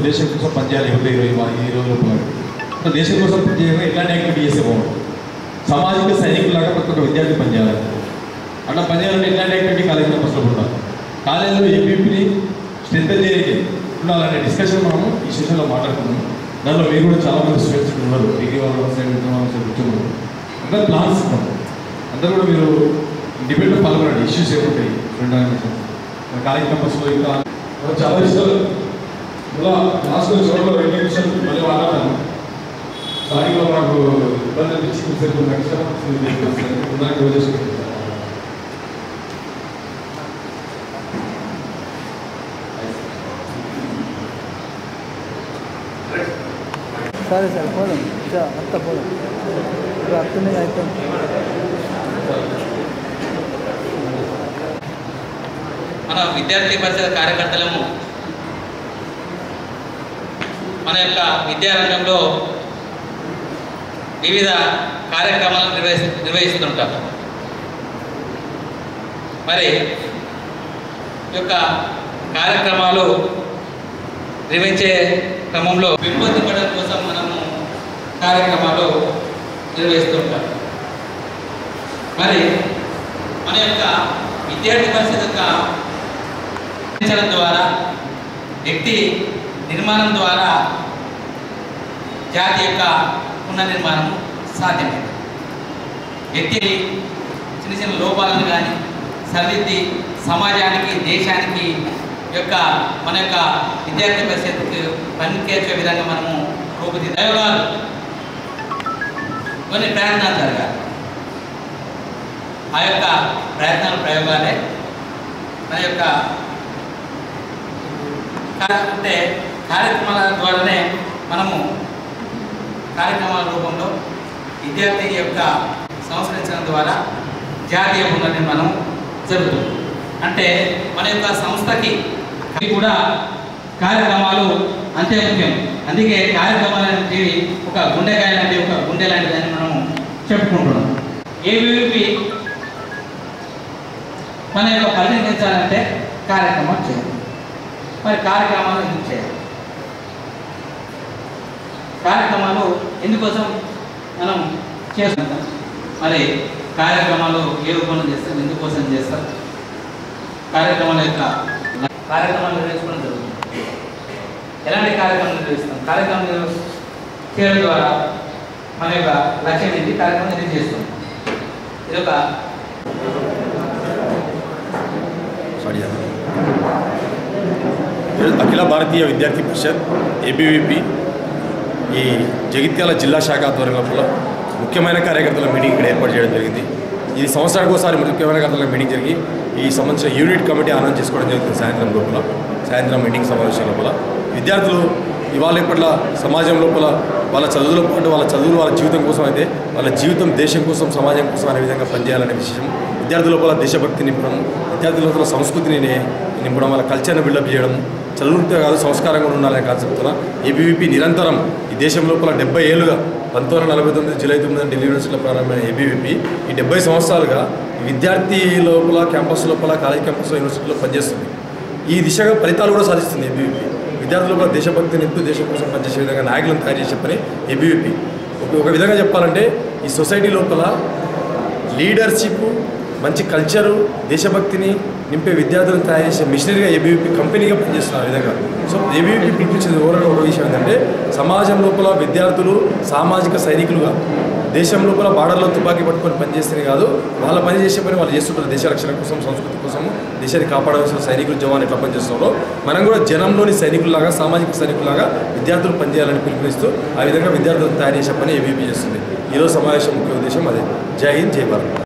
దేశం కోసం పనిచేయాలి యువత ఈ రోజు ఈ రోజు లోపల అంటే దేశం కోసం పనిచేయాలి ఎట్లాంటి యాక్టివిటీ చేస్తే బాగుంటుంది సామాజిక సైనికులాగా ప్రతి ఒక్క విద్యార్థి పనిచేయాలి అట్లా పనిచేయాలంటే ఎట్లాంటి యాక్టివిటీ కాలేజ్ క్యాంపస్లో ఉండాలి కాలేజీలో ఎంపీపీని స్ట్రెంత్ చేయడానికి ఉండాలనే డిస్కషన్ మనము ఈ సెషన్లో మాట్లాడుకున్నాం దానిలో మీరు కూడా చాలా మంది స్టూడెంట్స్ ఉన్నారు డిగ్రీ వాళ్ళు సైడ్ వాళ్ళు సైడ్ కూర్చున్నారు అందరూ ప్లాన్స్ ఇస్తాం అందరూ కూడా మీరు డిబేట్లో పాల్గొనండి ఇష్యూస్ ఏముంటాయి స్టూడెంట్ కాలేజ్ క్యాంపస్లో ఇంకా చాలా విషయాలు ఇలా లాస్ట్ చివరిలో రెండు నిమిషాలు మళ్ళీ మాట్లాడతాను స్టార్టింగ్లో నాకు ఇబ్బంది అనిపించి కొంచెం నెక్స్ట్ నాకు వదిలేసుకుంటాను సరే సరే పోదాం చా అత్త పోదాం ఇప్పుడు అత్తనే అవుతాం మన విద్యార్థి పరిషత్ కార్యకర్తలము మన యొక్క విద్యారంగంలో వివిధ కార్యక్రమాలను నిర్వహి నిర్వహిస్తుంటాం మరి ఈ యొక్క కార్యక్రమాలు నిర్వహించే క్రమంలో పెంపొందించడం కోసం మనము కార్యక్రమాలు నిర్వహిస్తుంటాం మరి మన యొక్క విద్యార్థి పరిషత్ యొక్క నిర్వహించడం ద్వారా వ్యక్తి నిర్మాణం ద్వారా జాతి యొక్క పునర్నిర్మాణం సాధ్యమైంది వ్యక్తి చిన్న చిన్న లోపాలను కానీ సరిదిద్ది సమాజానికి దేశానికి యొక్క మన యొక్క విద్యార్థి పరిషత్కి పనిచేసే విధంగా మనము రూపుది దైవగాలు కొన్ని ప్రయత్నాలు జరగాలి ఆ యొక్క ప్రయత్నాలు ప్రయోగాలే మన యొక్క కా- అంటే కార్యక్రమాల ద్వారానే మనము కార్యక్రమాల రూపంలో విద్యార్థి యొక్క సంస్కరించడం ద్వారా జాతీయ పునర్నిర్మాణం జరుగుతుంది అంటే మన యొక్క సంస్థకి ఇవి కూడా కార్యక్రమాలు అంతే ముఖ్యం అందుకే కార్యక్రమాలు అనేవి ఒక గుండెకాయ లాంటి ఒక గుండె లాంటిదని మనం చెప్పుకుంటున్నాం ఏబీవీపీ మన యొక్క పరిగణించాలంటే కార్యక్రమాలు చేయాలి మరి కార్యక్రమాలు ఎందుకు చేయాలి కార్యక్రమాలు ఎందుకోసం మనం చేస్తున్నాం మరి కార్యక్రమాలు ఏ రూపంలో చేస్తాం ఎందుకోసం చేస్తాం కార్యక్రమాల యొక్క కార్యక్రమాలు నిర్వహించుకోవడం జరుగుతుంది ఎలాంటి కార్యక్రమాలు నిర్వహిస్తాం కార్యక్రమం నిర్వ- చేయడం ద్వారా మన యొక్క లక్ష్యం ఏంటి కార్యక్రమం ఎందుకు చేస్తాం ఇది ఒక సారీ అన్న. ఈరోజు అఖిల భారతీయ విద్యార్థి పరిషత్ ఏబీవీపీ ఈ జగిత్యాల జిల్లా శాఖ ఆధ్వర్యంలో కూడా ముఖ్యమైన కార్యకర్తల మీటింగ్ ఇక్కడ ఏర్పాటు చేయడం జరిగింది ఇది సంవత్సరానికి ఒకసారి ముఖ్యమైన కార్యకర్తల మీటింగ్ జరిగి ఈ సంబంధించిన యూనిట్ కమిటీ అనౌన్స్ చేసుకోవడం జరుగుతుంది సాయంత్రం లోపల సాయంత్రం మీటింగ్ సమావేశం లోపల విద్యార్థులు ఇవాళ ఇప్పట్ల సమాజం లోపల వాళ్ళ చదువుల పాటు వాళ్ళ చదువులు వాళ్ళ జీవితం కోసం అయితే వాళ్ళ జీవితం దేశం కోసం సమాజం కోసం అనే విధంగా పనిచేయాలనే విషయం విద్యార్థుల లోపల దేశభక్తి నింపడం విద్యార్థుల లోపల సంస్కృతిని ని- నింపడం వాళ్ళ కల్చర్ని బిల్డప్ చేయడం చదువులతో కాదు సంస్కారంగా ఉండాలనే కాన్సెప్ట్తో ఏబీవీపీ నిరంతరం ఈ దేశం లోపల డెబ్బై ఏళ్ళుగా పంతొమ్మిది వందల నలభై తొమ్మిది జూలై తొమ్మిది ఢిల్లీ యూనివర్సిటీలో ప్రారంభమైన ఏబీవీపీ ఈ డెబ్బై సంవత్సరాలుగా ఈ విద్యార్థి లోపల క్యాంపస్ లోపల కాలేజ్ క్యాంపస్లో యూనివర్సిటీలో పనిచేస్తుంది ఈ దిశగా ఫలితాలు కూడా సాధిస్తుంది ఏబీవీపీ విద్యార్థుల లోపల దేశభక్తి నింపుతూ దేశం కోసం పనిచేసే విధంగా నాయకులను తయారు చేసే పని ఏబీవీపీ ఒక ఒక విధంగా చెప్పాలంటే ఈ సొసైటీ లోపల లీడర్షిప్ మంచి కల్చరు దేశభక్తిని నింపే విద్యార్థులను తయారు చేసే మిషనరీగా ఏబీవీపీ కంపెనీగా పనిచేస్తున్నారు ఆ విధంగా సో ఏబీవీపీ పిలిపించేది ఓవరాల్గా ఒక విషయం ఏంటంటే సమాజం లోపల విద్యార్థులు సామాజిక సైనికులుగా దేశం లోపల బార్డర్లో తుపాకీ పట్టుకొని పనిచేస్తేనే కాదు వాళ్ళ పని చేసే పని వాళ్ళు చేస్తుంటారు దేశ రక్షణ కోసం సంస్కృతి కోసం దేశాన్ని కాపాడవలసిన సైనికులు జవాన్ ఎట్లా పనిచేస్తున్నారో మనం కూడా జనంలోని సైనికుల్లాగా సామాజిక సైనికుల్లాగా విద్యార్థులు పనిచేయాలని పిలుపునిస్తూ ఆ విధంగా విద్యార్థులను తయారు చేసే పని ఏబీపీ చేస్తుంది ఈరోజు సమావేశం ముఖ్య ఉద్దేశం అదే జై హింద్ జై భారత్